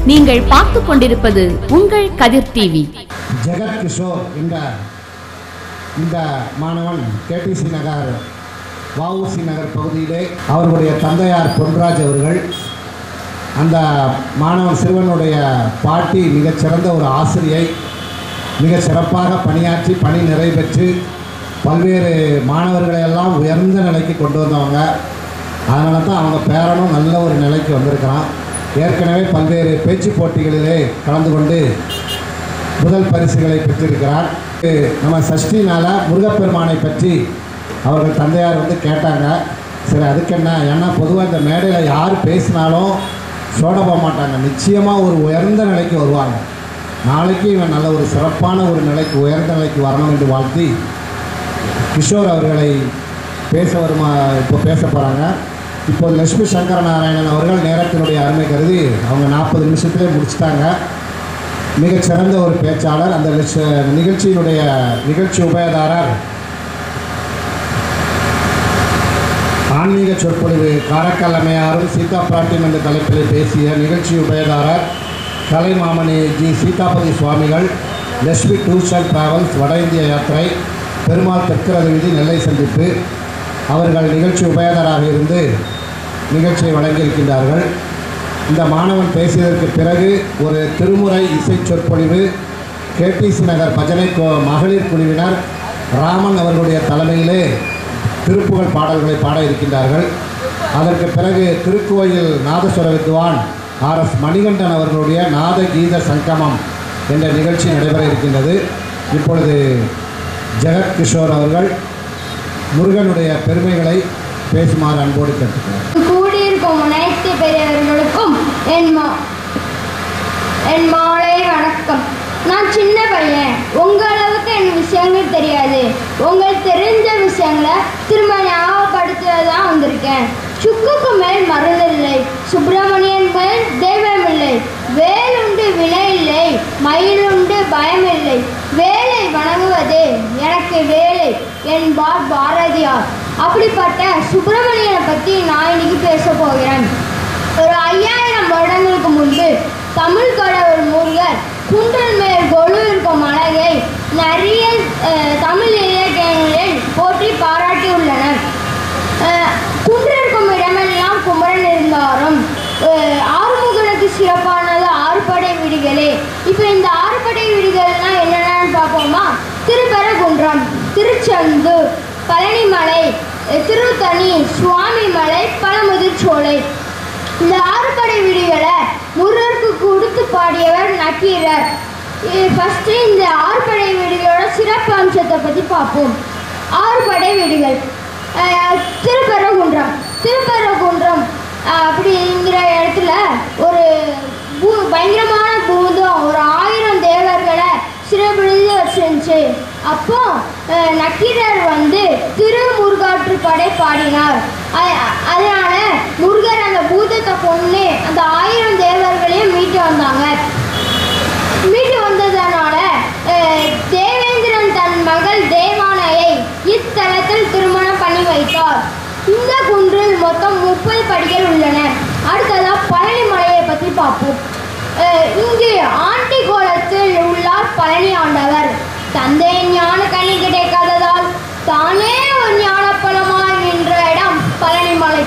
நீங்கள் பார்த்து கொண்டிருப்பது உங்கள் கதிர் டிவி ஜெகத் கிஷோர் என்ற இந்த மாணவன் கேடிசி நகர் வஉசி நகர் பகுதியிலே அவர்களுடைய தந்தையார் பொன்ராஜ் அவர்கள் அந்த மாணவன் சிறுவனுடைய பாட்டி மிகச் சிறந்த ஒரு ஆசிரியை மிக சிறப்பாக பணியாற்றி பணி நிறைவேற்றி பல்வேறு மாணவர்களை எல்லாம் உயர்ந்த நிலைக்கு கொண்டு வந்தவங்க அதனால தான் அவங்க பேரனும் நல்ல ஒரு நிலைக்கு வந்திருக்கிறான் ஏற்கனவே பல்வேறு பேச்சு போட்டிகளிலே கலந்து கொண்டு முதல் பரிசுகளை பெற்றிருக்கிறார் இது நம்ம சஷ்டினால முருகப்பெருமானை பற்றி அவர்கள் தந்தையார் வந்து கேட்டாங்க சரி அதுக்கு என்ன ஏன்னா பொதுவாக இந்த மேடையில் யார் பேசினாலும் சோட போக மாட்டாங்க நிச்சயமாக ஒரு உயர்ந்த நிலைக்கு வருவாங்க நாளைக்கு இவன் நல்ல ஒரு சிறப்பான ஒரு நிலைக்கு உயர்ந்த நிலைக்கு வரணும் என்று வாழ்த்தி கிஷோர் அவர்களை பேச வருமா இப்போ பேச போகிறாங்க இப்போ லட்சுமி சங்கர நாராயணன் அவர்கள் நேரத்தினுடைய அருமை கருதி அவங்க நாற்பது நிமிஷத்திலே முடிச்சிட்டாங்க மிகச்சிறந்த ஒரு பேச்சாளர் அந்த லிஷ- நிகழ்ச்சியினுடைய நிகழ்ச்சி உபயதாரர் ஆன்மீக சொற்பொழிவு காரைக்கால் அம்மையாரும் சீதா பிராட்டியம் என்ற தலைப்பில் பேசிய நிகழ்ச்சி உபயதாரர் கலைமாமணி ஜி சீதாபதி சுவாமிகள் லட்சுமி டூர்ஸ் அண்ட் டிராவல்ஸ் வட இந்திய யாத்திரை பெருமாள் தெற்கிறது வீதி நெல்லை சந்திப்பு அவர்கள் நிகழ்ச்சி உபயதாராக இருந்து நிகழ்ச்சியை வழங்கியிருக்கின்றார்கள் இந்த மாணவன் பேசியதற்கு பிறகு ஒரு திருமுறை இசை சொற்பொழிவு கேடிசி நகர் பஜனை கோ மகளிர் குழுவினர் ராமன் அவர்களுடைய தலைமையிலே திருப்புகழ் பாடல்களை பாட இருக்கின்றார்கள் அதற்கு பிறகு திருக்கோயில் நாதஸ்வர வித்வான் ஆர் எஸ் மணிகண்டன் அவர்களுடைய நாத கீத சங்கமம் என்ற நிகழ்ச்சி நடைபெற இருக்கின்றது இப்பொழுது ஜெகத் கிஷோர் அவர்கள் முருகனுடைய பெருமைகளை பேசுமாறு அன்போடு கேட்டுக்கிறார் கூடியிருக்கும் அனைத்து பெரியவர்களுக்கும் என் மா என் மாலை வணக்கம் நான் சின்ன பையன் உங்க அளவுக்கு என் விஷயங்கள் தெரியாது உங்களுக்கு தெரிஞ்ச விஷயங்களை திரும்ப ஞாபகப்படுத்த தான் வந்திருக்கேன் சுக்குக்கு மேல் மருந்தில்லை சுப்பிரமணியன் மேல் தெய்வமில்லை வேலுண்டு வினை இல்லை மயிலுண்டு பயமில்லை வேலை வணங்குவது எனக்கு வேலை என்பார் பாரதியார் அப்படிப்பட்ட சுப்பிரமணியனை பற்றி நான் இன்னைக்கு பேச போகிறேன் ஒரு ஐயாயிரம் வருடங்களுக்கு முன்பு தமிழ் கடவுள் முருகர் குன்றல் மேல் கொலு இருக்கும் அழகை நிறைய அஹ், தமிழ் இலக்கியங்களில் போற்றி பாராட்டியுள்ளனர் அஹ், குன்றிருக்கும் இடமெல்லாம் குமரன் இருந்தாரும் அஹ், ஆறுமுகனுக்கு சிறப்பானது ஆறுபடை வீடுகளே இப்போ இந்த ஆறுபடை வீடுகள்னா என்னென்னு பார்ப்போமா திருப்பரங்குன்றம் திருச்செந்தூர் பழனிமலை அஹ், திருத்தணி சுவாமிமலை பழமுதிர்ச்சோலை இந்த ஆறுபடை வீடுகளை முருகருக்கு கொடுத்து பாடியவர் நக்கீரர் ஃபஸ்ட்டு இந்த ஆறுபடை வீடுகளோட சிறப்பு அம்சத்தை பற்றி பார்ப்போம் ஆறுபடை வீடுகள் அஹ், திருப்பரங்குன்றம் திருப்பரங்குன்றம் அஹ், அப்படிங்கிற இடத்துல ஒரு பூ பயங்கரமான பூதம் ஒரு ஆயிரம் தேவர்களை சிறப்பிடித்து வச்சிருந்துச்சு அப்போ அஹ், நக்கீரர் வந்து திருமுருகாற்றுப்படை பாடினார் அ- அதனால முருகர் அந்த பூதத்தை கொண்டு அந்த ஆயிரம் தேவர்களையும் மீட்டு வந்தாங்க மீட்டு வந்ததனால அஹ், தேவேந்திரன் தன் மகள் தேவானையை இத்தலத்தில் திருமணம் பண்ணி வைத்தார் இந்த குன்றில் மொத்தம் முப்பது படிகள் உள்ளன அடுத்ததா பழனி மலையை பற்றி பார்ப்போம் அஹ், இங்கு ஆண்டி கோலத்தில் உள்ளார் பழனி ஆண்டவர் தந்தை ஞான கனி கிடைக்காததால் தானே ஒரு ஞானப்பழமாய் நின்ற இடம் பழனி மலை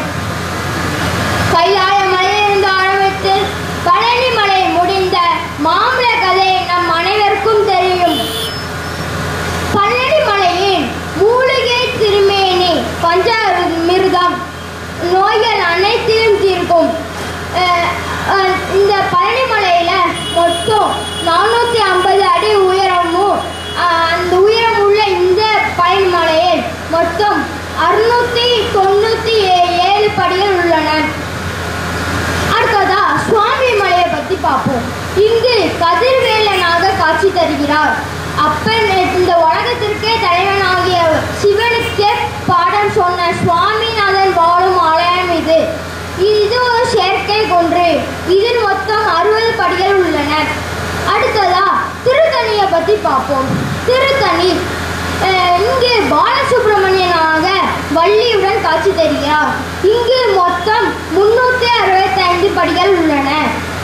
கைலாய மலையிலிருந்து ஆரம்பித்து பழனி மலை முடிந்த மாம்பழ கதை நம் அனைவருக்கும் தெரியும் பழனி மலையின் மூலிகை திருமேனி பஞ்சாமிர்தம் நோய்கள் அனைத்தையும் தீர்க்கும் அஹ், அஹ், இந்த பழனி மலையில மொத்தம் நானூற்றி ஐம்பது அடி உயரமும் அஹ், அந்த உயரம் உள்ள இந்த பழனி மலையில் மொத்தம் அறுநூத்தி தொண்ணூற்றி ஏழு படிகள் உள்ளன அடுத்ததா சுவாமி மலையை பத்தி பார்ப்போம் இங்கு கதிர்வேலனாக காட்சி தருகிறார் அப்பன் இந்த உலகத்திற்கே தலைவனாகிய சிவனுக்கே பாடம் சொன்ன சுவாமிநாதன் வாழும் ஆலயம் இது இது ஒரு செயற்கை கொன்று இதில் மொத்தம் அறுபது படிகள் உள்ளன அடுத்ததா திருத்தணியை பத்தி பார்ப்போம் திருத்தணி அஹ், இங்கு பாலசுப்ரமணியனாக வள்ளியுடன் காட்சி தருகிறார் இங்கு மொத்தம் முன்னூற்றி அறுபத்தைந்து படிகள் உள்ளன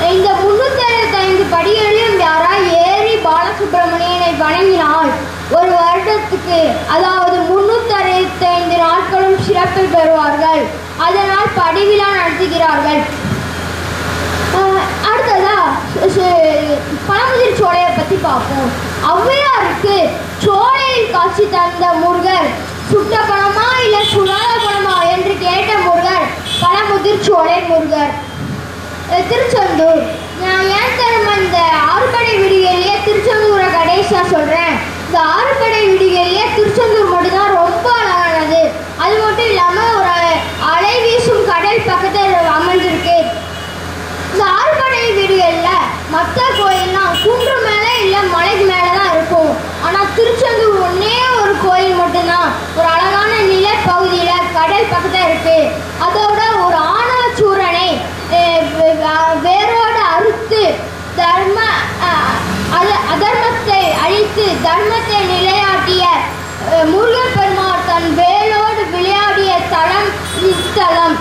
இந்த முன்னூத்தி அறுபத்தைந்து படிகளிலும் யாராய் ஏறி பாலசுப்ரமணியனை வணங்கினால் ஒரு வருடத்துக்கு அதாவது முன்னூத்தி அறுபத்தைந்து நாட்களும் சிறப்பு பெறுவார்கள் அதனால் படிவிழா நடத்துகிறார்கள் ஆஹ் அடுத்ததா சு- சு- பழமுதிர் சோலையை பத்தி பார்ப்போம் ஔவையாருக்கு சோலையில் காட்சி தந்த முருகர் சுட்ட பணமா இல்ல சுடாத பணமா என்று கேட்ட முருகர் பழமுதிர் சோலை முருகர் அஹ் திருச்செந்தூர் நான் ஏன் தெரியுமா இந்த ஆறுபடை விடுகையிலேயே திருச்செந்தூரை கடைசியா சொல்றேன் இந்த ஆறுபடை விடுகையிலேயே திருச்செந்தூர் மட்டும்தான் ரொம்ப அழகானது அது மட்டும் இல்லாம ஒரு அலை வீசும் கடல் பக்கத்தில் அமைஞ்சிருக்கு இந்த ஆறுபடை வீடுகள்ல மற்ற கோயில்லாம் குன்று மேல இல்ல மலைக்கு மேல தான் இருக்கும் ஆனா திருச்செந்தூர் ஒன்னே ஒரு கோயில் மட்டும்தான் ஒரு அழகான நிலப்பகுதியில கடல் பக்கத்துல இருக்கு அதோட ஒரு ஆணவ சூரனை அஹ், வே- வே- வேரோடு அறுத்து தர்ம அஹ், அத- அதர்மத்தை அழித்து தர்மத்தை நிலையாட்டிய அஹ், முருகன் பெருமாள் தன் வேலோடு விளையாடிய தலம் இத்தலம்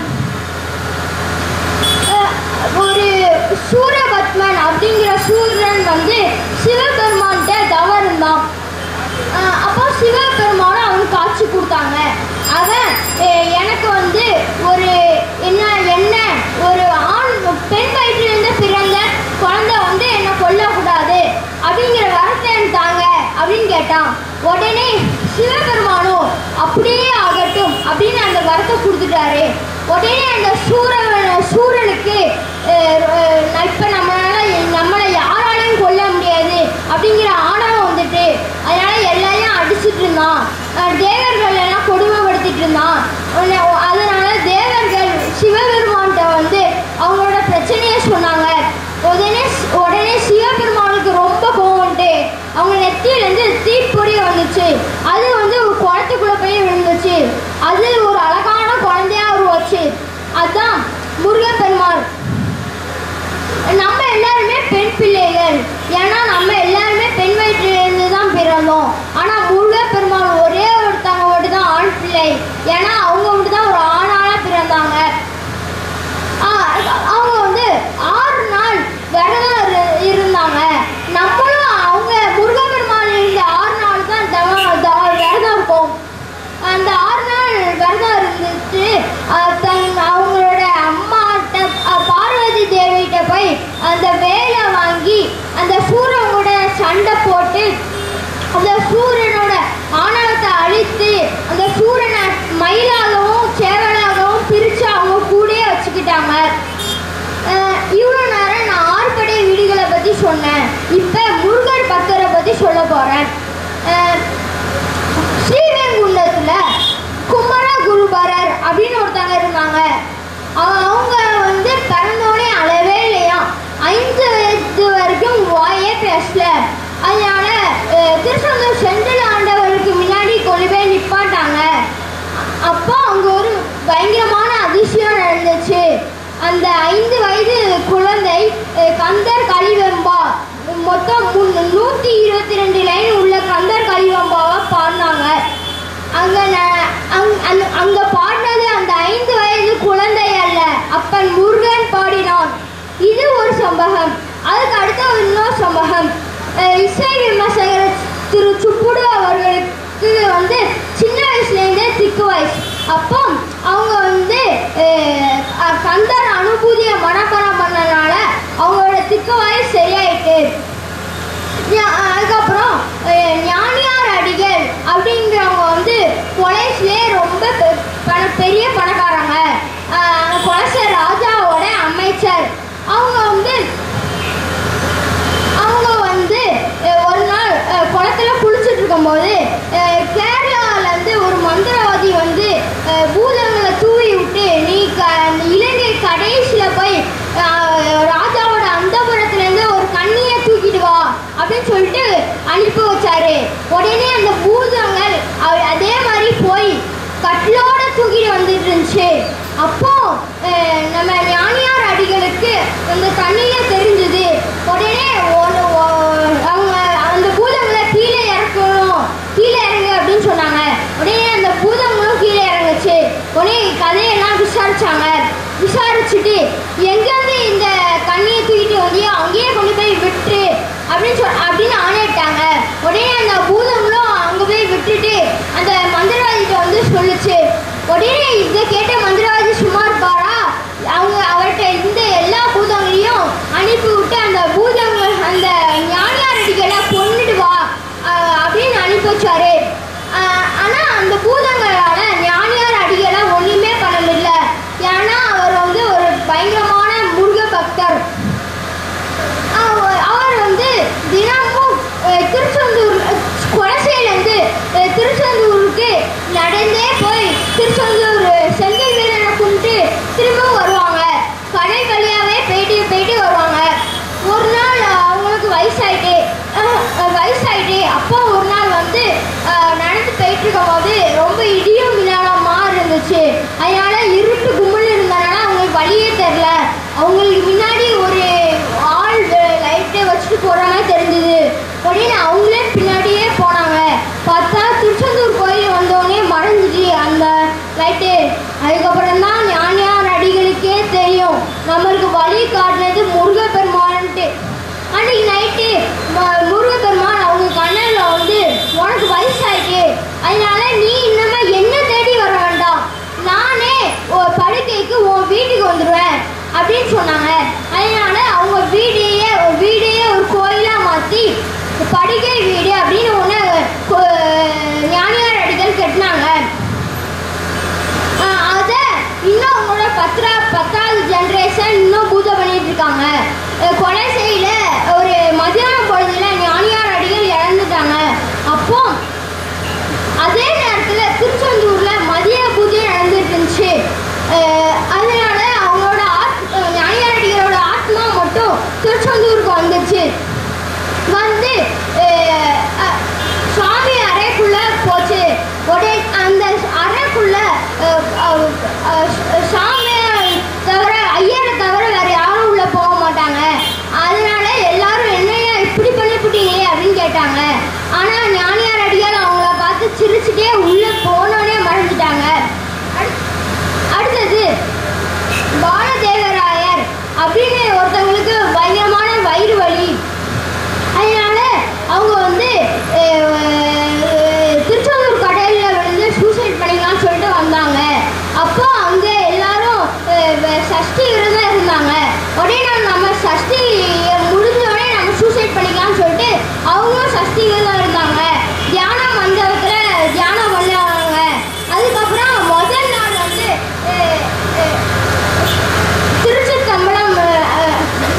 அஹ் ஒரு சூரபத்மன் அப்படிங்கிற சூரன் வந்து சிவபெருமான்கிட்ட தவம் இருந்தான் அஹ் அப்போ சிவபெருமானும் அவனுக்கு காட்சி கொடுத்தாங்க அவன் அஹ் எனக்கு வந்து ஒரு என்ன என்ன ஒரு ஆண் பெண் வயிற்றிலிருந்து பிறந்த குழந்தை வந்து என்னை கொல்லக்கூடாது அப்படிங்கிற வரத்தை எனக்கு தாங்க அப்படின்னு கேட்டான் உடனே சிவபெருமானும் அப்படியே ஆகட்டும் அப்படின்னு அந்த வரத்தை கொடுத்துட்டாரு உடனே அந்த சூரன் சூரனுக்கு அஹ், அஹ், நான் இப்ப நம்மளால நம்மளை யாராலையும் கொல்ல முடியாது அப்படிங்கிற ஆணவம் வந்துட்டு அதனால எல்லாரையும் அடிச்சிட்டு இருந்தான் அஹ், தேவர்கள் எல்லாம் கொடுமைப்படுத்திட்டு இருந்தான் உடனே அதனால தேவர்கள் சிவபெருமான்கிட்ட வந்து அவங்களோட பிரச்சனையை சொன்னாங்க உடனே உடனே சிவபெருமானுக்கு ரொம்ப கோவம் வந்துட்டு அவங்க நெத்தியிலேருந்து தீப்பொறி வந்துச்சு அது வந்து ஒரு குளத்துக்குள்ள போய் விழுந்துச்சு அது ஒரு அழகான குழந்தையா உருவாச்சு அதான் முருகப்பெருமாள் நம்ம எல்லாருமே பெண் பிள்ளைகள் ஏன்னா நம்ம எல்லாருமே பெண் வயிற்றிலிருந்து தான் பிறந்தோம் ஆனா முருகப்பெருமாள் ஒரே ஒருத்தவங்க மட்டும் தான் ஆண் பிள்ளை ஏன்னா அவங்க மட்டும் தான் ஒரு ஆணால பிறந்தாங்க ஆஹ் அவங்க வந்து ஆறு நாள் விரதம் இரு- இருந்தாங்க நம்மளும் அவங்க முருகப்பெருமாள் இருந்த ஆறு நாள் தான் தவ- த- விரதம் இருக்கோம் அந்த ஆறு நாள் விரதம் இருந்துட்டு ஆஹ் தன் அவங்களோட அம்மாட்ட ஆஹ் பார்வதி தேவிகிட்ட போய் அந்த வேலை வாங்கி அந்த சூரன் கூட சண்டை போட்டு அந்த சூரனோட ஆணவத்தை அழித்து அந்த சூரனை மயிலாகவும் சேவலாகவும் பிரித்து அவங்க கூடயே வச்சுக்கிட்டாங்க அஹ் இவ்வளோ நேரம் நான் ஆறுபடை வீடுகளை பற்றி சொன்னேன் இப்போ முருகர் பக்தரை பற்றி சொல்ல போகிறேன் ஸ்ரீவைகுண்டத்தில் குமர குருபரர் அப்படின்னு ஒருத்தங்க இருந்தாங்க அவ- அவங்க வந்து பிறந்தோடனே அளவே இல்லையா ஐந்து வயது வரைக்கும் வாயே பேசல அதனால அஹ், திருச்செந்தூர் செந்தில் ஆண்டவருக்கு முன்னாடி கொண்டு போய் நிப்பாட்டாங்க அப்போ அங்க ஒரு பயங்கரமான அதிசயம் நடந்துச்சு அந்த ஐந்து வயது குழந்தை அஹ், கந்தர் கலிவெம்பா மொத்தம் முன் நூற்றி இருபத்தி ரெண்டு லைன் உள்ள கந்தர் கலிவெம்பாவை பாடினாங்க அங்க ந- அங்- அந்த- அங்க பாடினது அந்த ஐந்து வயது குழந்தை அல்ல அப்பன் முருகன் பாடினான் இது ஒரு சம்பவம் அதுக்கு அடுத்த இன்னொரு சம்பவம் அஹ் இசை விமர்சகர் திரு சுப்புடு அவர்களுக்கு வந்து சின்ன வயசுலேருந்தே திக்கு வயசு அப்போ அவங்க வந்து அஹ், அஹ், கந்தர் அனுபூதியை மனப்பாடம் பண்ணனால அவங்களோட திக்கு வயசு சரியாயிட்டு ஞா- அதுக்கப்புறம் அஹ், ஞானியார் அடிகள் அப்படிங்கிறவங்க வந்து கொலைஸ்லேயே ரொம்ப பெ- பண பெரிய பணக்காரங்க அஹ், கொலைச ராஜாவோட அமைச்சர் அவங்க வந்து அவங்க வந்து அஹ், ஒரு நாள் அஹ், குளத்துல குளிச்சுட்டு இருக்கும்போது அஹ், கேரளால இருந்து ஒரு மந்திரவாதி வந்து அஹ், பூதங்களை தூவி விட்டு நீ க இலங்கை கடைசியில போய் அஹ், ராஜாவோட அந்தபுரத்துல இருந்து ஒரு கண்ணியை தூக்கிட்டு வா அப்படின்னு சொல்லிட்டு அனுப்பி வச்சாரு உடனே அந்த பூதங்கள் அவ- அதே மாதிரி போய் கட்டிலோட தூக்கிட்டு வந்துட்டு இருந்துச்சு அப்போ அஹ், நம்ம ஞானியார் அடிகளுக்கு அந்த தண்ணியில தெரிஞ்சது உடனே ஒரு ஒ- அவங்க அந்த பூதங்களை கீழே இறக்கணும் கீழே இறங்கு அப்படின்னு சொன்னாங்க உடனே அந்த பூதங்களும் கீழே இறங்குச்சு உடனே கதையெல்லாம் விசாரிச்சாங்க விசாரிச்சுட்டு எங்கேருந்து இந்த தண்ணியை தூக்கிட்டு இதை கேட்ட மந்திரவாதி சும்மா இருப்பாரா அவங்க அவர்கிட்ட இந்த எல்லா பூதங்களையும் அனுப்பி விட்டு அந்த பூதங்கள் அந்த ஞானியார் அடிகளை கொண்டுட்டு வா அஹ் அப்படின்னு அனுப்பி வச்சாரு அஹ் ஆனா அந்த பூதங்களால ஞானியார் அடிகளை ஒண்ணுமே பண்ண முடியல ஏன்னா அவர் வந்து ஒரு பயங்கரமான முருக பக்தர் அவர் அவர் வந்து தினமும் அஹ், திருச்செந்தூர் அஹ், கொலசையிலேருந்து அஹ், திருச்செந்தூருக்கு நடந்தே போய் திருச்செந்தூர் செங்கல் வீரனை கும்பிட்டு திரும்பவும் வருவாங்க கடை வழியாவே போயிட்டு போயிட்டு வருவாங்க ஒரு நாள் அவங்களுக்கு வயசாயிட்டு அஹ், அஹ், வயசாயிட்டு அப்போ ஒரு நாள் வந்து அஹ், நடந்து போயிட்டு இருக்கும்போது ரொம்ப இடியும் மின்னலமா இருந்துச்சு அதனால இருட்டு கும்பல் இருந்தனால அவங்களுக்கு வழியே தெரில அவங்களுக்கு முன்னாடி ஒரு ஆள் லைட்டை வச்சுட்டு போற மாதிரி தெரிஞ்சது உடனே அவங்களே பின்னாடியே போனாங்க பார்த்தா திருச்செந்தூர் கோயில் வந்தோடனே மறைஞ்சிச்சு அந்த லைட்டு அதுக்கப்புறம் தான் ஞானியார் அடிகளுக்கே தெரியும் நம்மளுக்கு வழி காட்டினது முருகப்பெருமான்ட்டு அன்னைக்கு நைட்டு முருகப்பெருமான் அவங்க கண்ணனில் வந்து உனக்கு வயசாயிட்டு அதனால நீ இன்னமே என்ன தேடி வர வேண்டாம் நானே உன் படுக்கைக்கு உன் வீட்டுக்கு வந்துடுவேன் அப்படின்னு சொன்னாங்க அதனால அவங்க வீடையே வீடையே ஒரு கோயிலாக மாற்றி படுக்கை வீடு அப்படின்னு ஒன்று ஞானியார் அடிகள் கட்டினாங்க ஆஹ் அத இன்னும் அவங்களோட பத்ரா பத்தாவது ஜென்ரேஷன் இன்னும் பூஜை பண்ணிட்டு இருக்காங்க அஹ் கொலை செய்யல ஒரு மதியான பொழுதுல ஞானியார் அடிகள் இறந்துட்டாங்க அப்போ அதே நேரத்துல திருச்செந்தூர்ல மதிய பூஜை நடந்துட்டு இருந்துச்சு அஹ் அதனால அவங்களோட ஆத் ஞானியார் அடிகளோட ஆத்மா மட்டும் திருச்செந்தூருக்கு வந்துச்சு வந்து அஹ், அஹ், சுவாமி அறைக்குள்ள போச்சு உடனே அந்த அறைக்குள்ள அஹ், அஹ், அஹ், சாமியை தவிர ஐயரை தவிர வேற யாரும் உள்ள போக மாட்டாங்க அதனால எல்லாரும் என்னையா இப்படி பண்ணிவிட்டீங்க அப்படின்னு கேட்டாங்க ஆனா ஞானியார் அடியால் அவங்கள பார்த்து சிரிச்சுட்டே உள்ள போனோடனே மறைஞ்சிட்டாங்க அடுத்- அடுத்தது பாலதேவராயர் அப்படின்னு ஒருத்தவங்களுக்கு பயங்கரமான வயிறு வலி அதனால அவங்க வந்து அஹ், திருச்செந்தூர் கடலில் விழுந்து சூசைட் பண்ணிக்கலாம்னு சொல்லிட்டு வந்தாங்க அப்போ அங்கே எல்லாரும் அஹ், வ- சஷ்டி விரதம் இருந்தாங்க உடனே நம்ம- நம்ம சஷ்டி முடிஞ்ச உடனே நம்ம சூசைட் பண்ணிக்கலாம்னு சொல்லிட்டு அவங்களும் சஷ்டி விரதம் இருந்தாங்க தியான மண்டபத்தில் தியானம் பண்ணாங்க அதுக்கப்புறம் முதல் நாள் வந்து அஹ், அஹ், திருச்சிற்றம்பலம் அஹ்,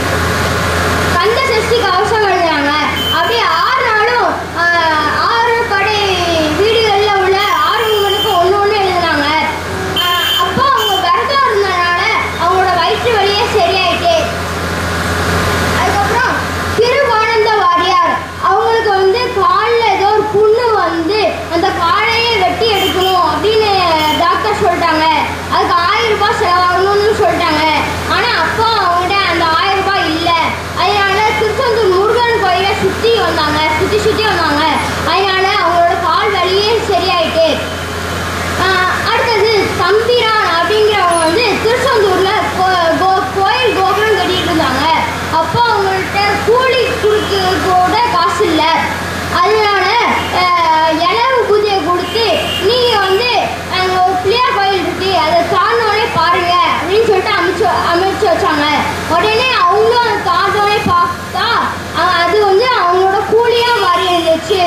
கந்த சஷ்டி கவசம் எழுதுறாங்க அப்படியே ஆறு நாளும் ஆஹ், ஆறு படை வீடுகளில் உள்ள ஆறுமுகனுக்கு ஒன்று ஒன்று எழுதுனாங்க ஆஹ், அப்போ அவங்க விரதம் இருந்தனால அவங்களோட வயிற்று வலியே சரியாயிட்டு அதுக்கப்புறம் திருவானந்த வாரியார் அவங்களுக்கு வந்து காலில் ஏதோ ஒரு புண்ணு வந்து அந்த காலையே வெட்டி எடுக்கணும் அப்படின்னு டாக்டர் சொல்லிட்டாங்க அதுக்கு ஆயிரம் ரூபாய் செலவாகணும்னு சொல்லிட்டாங்க ஆனால் அப்போ அவங்ககிட்ட அந்த ஆயிரம் ரூபாய் இல்லை அதனால திருச்செந்தூர் முருகன் கோயிலை சுற்றி வந்தாங்க சுற்றி சுற்றி வந்தாங்க அதனால அவங்களோட கால் வலியே சரியாயிட்டு ஆஹ் அடுத்தது தம்பிரான் அப்படிங்கிறவங்க வந்து திருச்செந்தூர்ல கோ- கோ- கோயில் கோபுரம் கட்டிட்டு இருந்தாங்க அப்போ அவங்கள்ட்ட கூலி கொடுக்க கூட காசு இல்லை அதனால ஆஹ், இலவு பூஜையை கொடுத்து நீங்க வந்து அங்கே ஒரு பிள்ளையார் கோயில் இருக்கு அதை தாண்டோடனே பாருங்க அப்படின்னு சொல்லிட்டு அமைச்சு அமைச்சு வச்சாங்க உடனே அவங்களும் அதை தாண்டோடனே பார்த்தா அஹ், அது வந்து அவங்களோட கூலியா மாறி இருந்துச்சு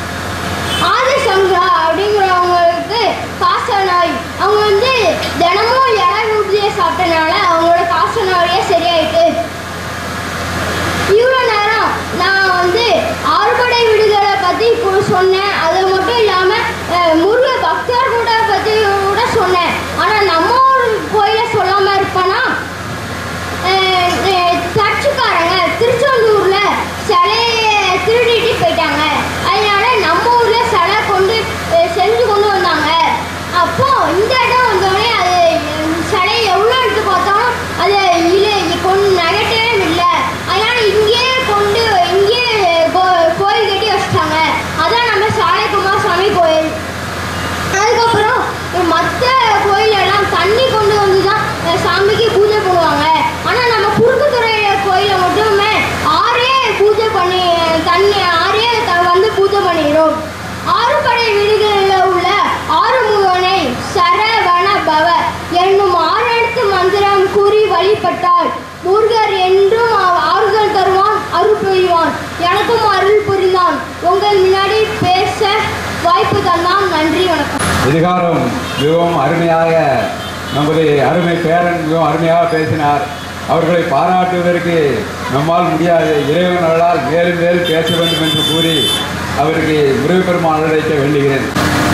ஆதிசங்கரா அப்படிங்கிறவங்களுக்கு காச நோய் அவங்க வந்து தினமும் இலை ஊற்றியை சாப்பிட்டனால அவங்களோட காச நோயே சரியாயிட்டு இவ்வளோ நேரம் நான் வந்து ஆறுபடை வீடுகளை பற்றி சொன்னேன் அது மட்டும் இல்லாமல் முருக பக்தர் கூட பற்றி கூட சொன்னேன் ஆனால் நம்ம ஊர் கோயிலை சொல்லாமல் இருப்பேனா அஹ் அஹ் சர்ச்சுக்காரங்க திருச்செந்தூர்ல சிலையை திருடிட்டு போயிட்டாங்க அதனால நம்ம ஊர்ல சிலை கொண்டு அஹ் செஞ்சு கொண்டு வந்தாங்க அப்போ இந்த இடம் வந்தோடனே அது அஹ், சிலை எவ்வளோ எடுத்து பார்த்தாலும் அது இல்லை கொண்டு நகட்டவே இல்லை அதனால இங்கேயே கொண்டு இங்கேயே கோ- கோயில் கட்டி வச்சிட்டாங்க அதான் நம்ம எனக்கும் அருள் புரிந்தான் உங்கள் முன்னாடி பேச வாய்ப்பு தந்தான் நன்றி வணக்கம் இதுகாரம் மிகவும் அருமையாக நமது அருமை பேரன் மிகவும் அருமையாக பேசினார் அவர்களை பாராட்டுவதற்கு நம்மால் முடியாது இறைவனர்களால் மேலும் மேலும் பேச வேண்டும் என்று கூறி அவருக்கு முருகப்பெருமான் அழைக்க வேண்டுகிறேன்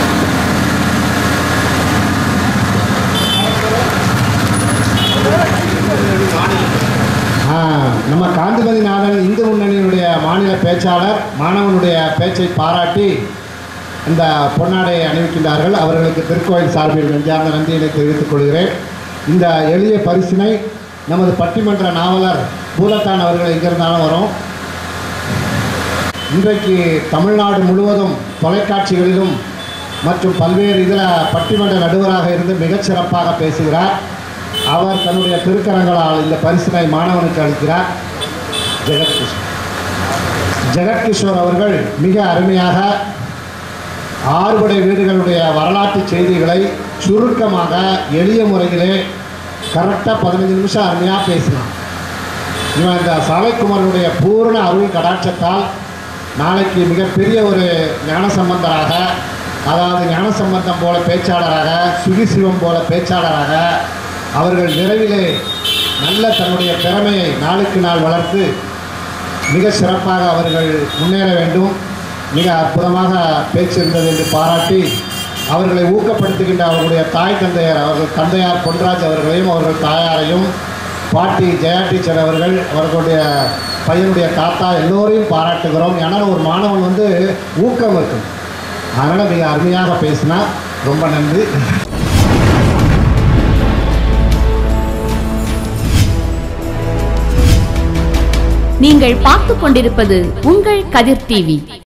ஆ, நம்ம காந்திமதிநாதன் இந்து முன்னணியினுடைய மாநில பேச்சாளர் மாணவனுடைய பேச்சை பாராட்டி இந்த பொன்னாடையை அணிவிக்கின்றார்கள் அவர்களுக்கு திருக்கோயில் சார்பில் நெஞ்சார்ந்த நன்றியினை தெரிவித்துக் கொள்கிறேன் இந்த எளிய பரிசினை நமது பட்டிமன்ற நாவலர் பூலத்தான் அவர்கள் எங்கிருந்தாலும் வரும் இன்றைக்கு தமிழ்நாடு முழுவதும் தொலைக்காட்சிகளிலும் மற்றும் பல்வேறு இதில் பட்டிமன்ற நடுவராக இருந்து மிகச் சிறப்பாக பேசுகிறார் அவர் தன்னுடைய திருக்கரங்களால் இந்த பரிசினை மாணவனுக்கு அளிக்கிறார் ஜெகத்கிஷோர் ஜெகத்கிஷோர் அவர்கள் மிக அருமையாக ஆறுபடை வீடுகளுடைய வரலாற்று செய்திகளை சுருக்கமாக எளிய முறையிலே கரெக்டாக பதினஞ்சு நிமிஷம் அருமையாக பேசினான் இவன் இந்த சாலைக்குமரனுடைய பூர்ண அருள் கடாட்சத்தால் நாளைக்கு மிகப்பெரிய ஒரு ஞானசம்பந்தராக அதாவது ஞானசம்பந்தம் போல பேச்சாளராக சுகிசிவம் போல பேச்சாளராக அவர்கள் நிறைவிலே நல்ல தன்னுடைய திறமையை நாளுக்கு நாள் வளர்த்து மிக சிறப்பாக அவர்கள் முன்னேற வேண்டும் மிக அற்புதமாக பேச்சிருந்தது என்று பாராட்டி அவர்களை ஊக்கப்படுத்துகின்ற அவர்களுடைய தாய் தந்தையார் அவர்கள் தந்தையார் பொன்ராஜ் அவர்களையும் அவர்கள் தாயாரையும் பாட்டி ஜெயா டீச்சர் அவர்கள் அவர்களுடைய பையனுடைய தாத்தா எல்லோரையும் பாராட்டுகிறோம் ஏன்னா ஒரு மாணவன் வந்து ஊக்கம் இருக்கும் அதனால் மிக அருமையாக பேசினா ரொம்ப நன்றி நீங்கள் பார்த்து கொண்டிருப்பது உங்கள் கதிர் டிவி